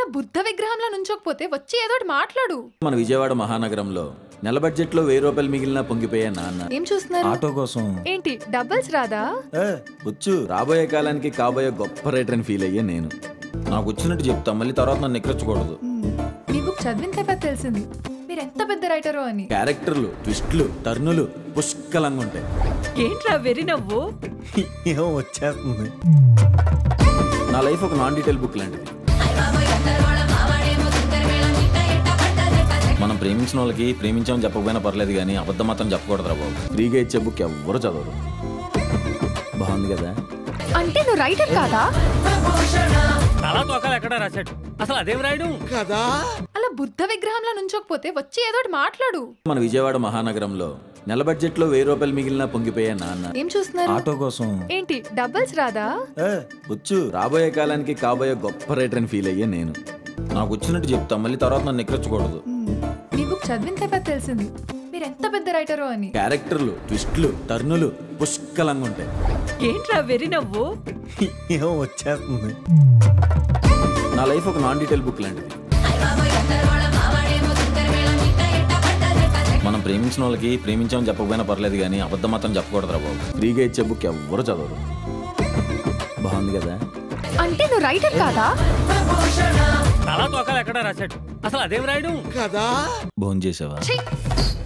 బుద్ధ విగ్రహంలో నుంచోకపోతే వచ్చి ఏదో ఒకటి మాట్లాడు మన విజయవాడ మహానగరంలో నెల బడ్జెట్లో వెయ్యి రూపాయలు మిగిలిన పొంగిపోయా నాన్న ఏం చూస్తున్నారు ఆటో కోసం ఏంటి డబల్స్ రాదా ఏ, వచ్చు రాబోయే కాలానికి కాబోయే గొప్ప రైటర్ అని ఫీల్ అయ్యే నేను నాకు వచ్చినట్టు చెప్తా మళ్ళీ తర్వాత నన్ను ఎక్కరొచ్చకూడదు మ్మ్. మీ బుక్ చదివిన తర్వాత తెలిసింది మీరు ఎంత పెద్ద రైటరో అని క్యారెక్టర్లు ట్విస్ట్లు టర్నులు పుష్కలంగా ఉంటాయి ఏంట్రా వెరి నవ్వు ఏమో వచ్చేస్తుంది నా లైఫ్ ఒక నాన్ డీటెయిల్ బుక్ లాంటిది మనం ప్రేమించిన వాళ్ళకి ప్రేమించామని చెప్పకపోయినా పర్లేదు కానీ అబద్ధం మాత్రం చెప్పకూడదురా బాబు ఫ్రీగా ఇచ్చే బుక్ ఎవ్వరు చదవరు బాగుంది కదా అంటే నువ్వు రైటర్ కాదా తలా తోకాలు ఎక్కడ రాశాడు అసలు అదేం రాయడం అలా బుద్ధ విగ్రహంలో నుంచోకపోతే వచ్చి ఏదో ఒకటి మాట్లాడు మన విజయవాడ మహానగరంలో నెల బడ్జెట్లో వెయ్యి రూపాయలు మిగిలిన పొంగిపోయా నాన్న ఏం చూస్తున్నారు ఆటో కోసం ఏంటి డబల్స్ రాదా ఏ, వచ్చు రాబోయే కాలానికి కాబోయే గొప్ప రైటర్ అని ఫీల్ అయ్యే నేను నాకు వచ్చినట్టు చెప్తా మళ్ళీ తర్వాత నన్ను ఎక్కరొచ్చకూడదు మ్మ్. మీ బుక్ చదివిన తర్వాత తెలిసింది మీరు ఎంత పెద్ద రైటరో అని క్యారెక్టర్లు ట్విస్ట్లు టర్నులు పుష్కలంగా ఉంటాయి ఏంట్రా వెరి నవ్వు ఏమో వచ్చేస్తుంది నా లైఫ్ ఒక నాన్ డీటెయిల్ బుక్ లాంటిది మనం ప్రేమించిన వాళ్ళకి ప్రేమించామని చెప్పకపోయినా పర్లేదు కానీ అబద్ధం మాత్రం చెప్పకూడదురా బాబు ఫ్రీగా ఇచ్చే బుక్ ఎవ్వరు చదవరు బాగుంది కదా అంటే నువ్వు రైటర్ కాదా తలా తోకాలు ఎక్కడ రాశాడు అసలు అదేం రాయడం భోజనం చేసావా ఛీ!